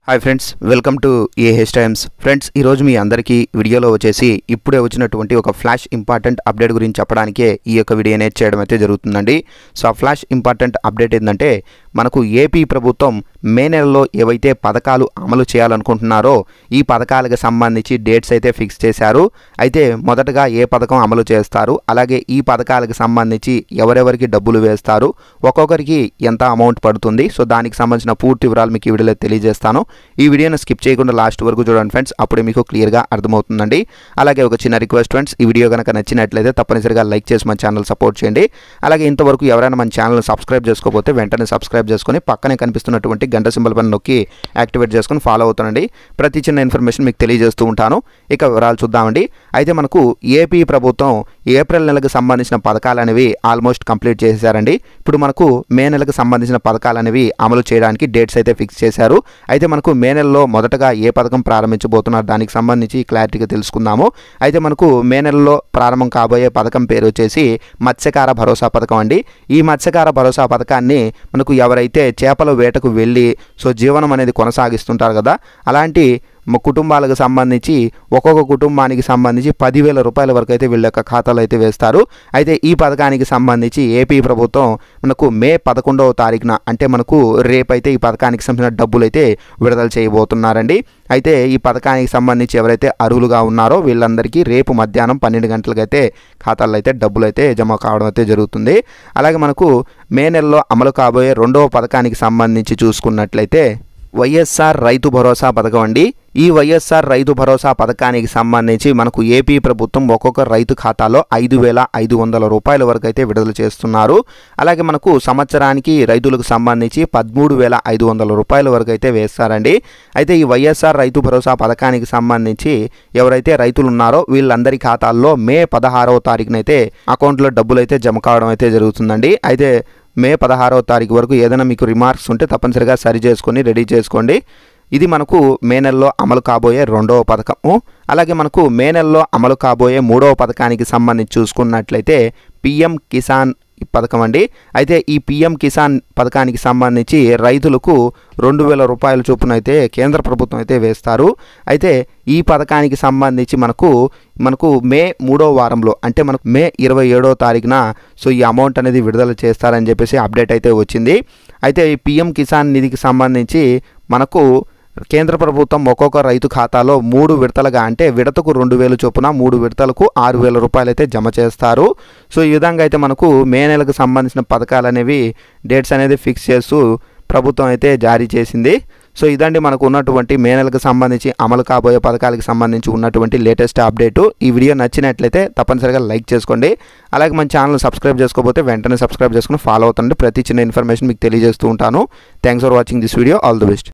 hi friends welcome to A H times friends ఈరోజు మీ అందరికీ వీడియోలో వచ్చేసి ఇప్పుడే వచ్చినటువంటి ఒక ఫ్లాష్ ఇంపార్టెంట్ అప్డేట్ గురించి చెప్పడానికే ఈ యొక్క వీడియో అనేది చేయడం అయితే జరుగుతుందండి సో ఆ ఫ్లాష్ ఇంపార్టెంట్ అప్డేట్ ఏంటంటే మనకు ఏపీ ప్రభుత్వం మే నెలలో ఏవైతే పథకాలు అమలు చేయాలనుకుంటున్నారో ఈ పథకాలకు సంబంధించి డేట్స్ అయితే ఫిక్స్ చేశారు అయితే మొదటగా ఏ పథకం అమలు చేస్తారు అలాగే ఈ పథకాలకు సంబంధించి ఎవరెవరికి డబ్బులు వేస్తారు ఒక్కొక్కరికి ఎంత అమౌంట్ పడుతుంది సో దానికి సంబంధించిన పూర్తి వివరాలు మీకు ఈ వీడియోలో తెలియజేస్తాను ఈ వీడియోని స్కిప్ చేయకుండా లాస్ట్ వరకు చూడండి ఫ్రెండ్స్ అప్పుడే మీకు క్లియర్గా అర్థమవుతుందండి అలాగే ఒక చిన్న రిక్వెస్ట్ ఫ్రెండ్స్ ఈ వీడియో కనుక నచ్చినట్లయితే తప్పనిసరిగా లైక్ చేసి మన ఛానల్ సపోర్ట్ చేయండి అలాగే ఇంతవరకు ఎవరైనా మన ఛానల్ సబ్స్క్రైబ్ చేసుకోకపోతే వెంటనే సబ్స్క్రైబ్ చేసుకొని పక్కనే కనిపిస్తున్నటువంటి గంట సింబల్ పైన నొక్కి యాక్టివేట్ చేసుకొని ఫాలో అవుతానండి ప్రతి చిన్న ఇన్ఫర్మేషన్ మీకు తెలియజేస్తూ ఉంటాను ఇక వివరాలు చూద్దామండి అయితే మనకు ఏపీ ప్రభుత్వం ఏప్రిల్ నెలకు సంబంధించిన పథకాలు అనేవి ఆల్మోస్ట్ కంప్లీట్ చేశారండి ఇప్పుడు మనకు మే నెలకు సంబంధించిన పథకాలు అనేవి అమలు చేయడానికి డేట్స్ అయితే ఫిక్స్ చేశారు అయితే మనకు మే నెలలో మొదటగా ఏ పథకం ప్రారంభించబోతున్నారు దానికి సంబంధించి క్లారిటీగా తెలుసుకుందాము అయితే మనకు మే నెలలో ప్రారంభం కాబోయే పథకం పేరు వచ్చేసి మత్స్యకార భరోసా పథకం అండి ఈ మత్స్యకార భరోసా పథకాన్ని మనకు ఎవరైతే చేపల వేటకు వెళ్ళి సో జీవనం అనేది కొనసాగిస్తుంటారు కదా అలాంటి మ- కుటుంబాలకు సంబంధించి ఒక్కొక్క కుటుంబానికి సంబంధించి పదివేల రూపాయల వరకు అయితే వీళ్ళ యొక్క ఖాతాలో అయితే వేస్తారు అయితే ఈ పథకానికి సంబంధించి ఏపీ ప్రభుత్వం మనకు మే పదకొండవ తారీఖున అంటే మనకు రేపైతే ఈ పథకానికి సంబంధించిన డబ్బులు అయితే విడుదల చేయబోతున్నారండి అయితే ఈ పథకానికి సంబంధించి ఎవరైతే అర్హులుగా ఉన్నారో వీళ్ళందరికీ రేపు మధ్యాహ్నం పన్నెండు గంటలకైతే ఖాతాల్లో అయితే డబ్బులు అయితే జమ కావడం అయితే జరుగుతుంది అలాగే మనకు మే నెలలో అమలు కాబోయే రెండవ పథకానికి సంబంధించి చూసుకున్నట్లయితే వైఎస్ఆర్ రైతు భరోసా పథకం అండి ఈ వైఎస్ఆర్ రైతు భరోసా పథకానికి సంబంధించి మనకు ఏపీ ప్రభుత్వం ఒక్కొక్క రైతు ఖాతాలో ఐదు వేల ఐదు వందల రూపాయల వరకు అయితే విడుదల చేస్తున్నారు అలాగే మనకు సంవత్సరానికి రైతులకు సంబంధించి పదమూడు వేల ఐదు వందల రూపాయల వరకు అయితే వేస్తారండి అయితే ఈ వైఎస్ఆర్ రైతు భరోసా పథకానికి సంబంధించి ఎవరైతే రైతులు ఉన్నారో వీళ్ళందరి ఖాతాల్లో మే పదహారవ తారీఖునైతే అకౌంట్లో డబ్బులు అయితే జమ కావడం అయితే జరుగుతుందండి అయితే మే పదహారవ తారీఖు వరకు ఏదైనా మీకు రిమార్క్స్ ఉంటే తప్పనిసరిగా సరి చేసుకొని రెడీ చేసుకోండి ఇది మనకు మే నెలలో అమలు కాబోయే రెండవ పథకము అలాగే మనకు మే నెలలో అమలు కాబోయే మూడవ పథకానికి సంబంధించి చూసుకున్నట్లయితే పిఎం కిసాన్ పథకం అండి అయితే ఈ పిఎం కిసాన్ పథకానికి సంబంధించి రైతులకు రెండు వేల రూపాయల చొప్పున అయితే కేంద్ర ప్రభుత్వం అయితే వేస్తారు అయితే ఈ పథకానికి సంబంధించి మనకు మనకు మే మూడో వారంలో అంటే మనకు మే ఇరవై ఏడో తారీఖున సో ఈ అమౌంట్ అనేది విడుదల చేస్తారని చెప్పేసి అప్డేట్ అయితే వచ్చింది అయితే ఈ పిఎం కిసాన్ నిధికి సంబంధించి మనకు కేంద్ర ప్రభుత్వం ఒక్కొక్క రైతు ఖాతాలో మూడు విడతలుగా అంటే విడతకు రెండు వేలు చొప్పున మూడు విడతలకు ఆరు వేల రూపాయలు అయితే జమ చేస్తారు సో ఈ విధంగా అయితే మనకు మే నెలకు సంబంధించిన పథకాలు అనేవి డేట్స్ అనేది ఫిక్స్ చేస్తూ ప్రభుత్వం అయితే జారీ చేసింది సో ఇదండి మనకు ఉన్నటువంటి మే నెలకు సంబంధించి అమలు కాబోయే పథకాలకు సంబంధించి ఉన్నటువంటి లేటెస్ట్ అప్డేటు ఈ వీడియో నచ్చినట్లయితే తప్పనిసరిగా లైక్ చేసుకోండి అలాగే మన ఛానల్ సబ్స్క్రైబ్ చేసుకోకపోతే వెంటనే సబ్స్క్రైబ్ చేసుకుని ఫాలో అవుతుండండి ప్రతి చిన్న ఇన్ఫర్మేషన్ మీకు తెలియజేస్తూ ఉంటాను thanks for watching this video all the best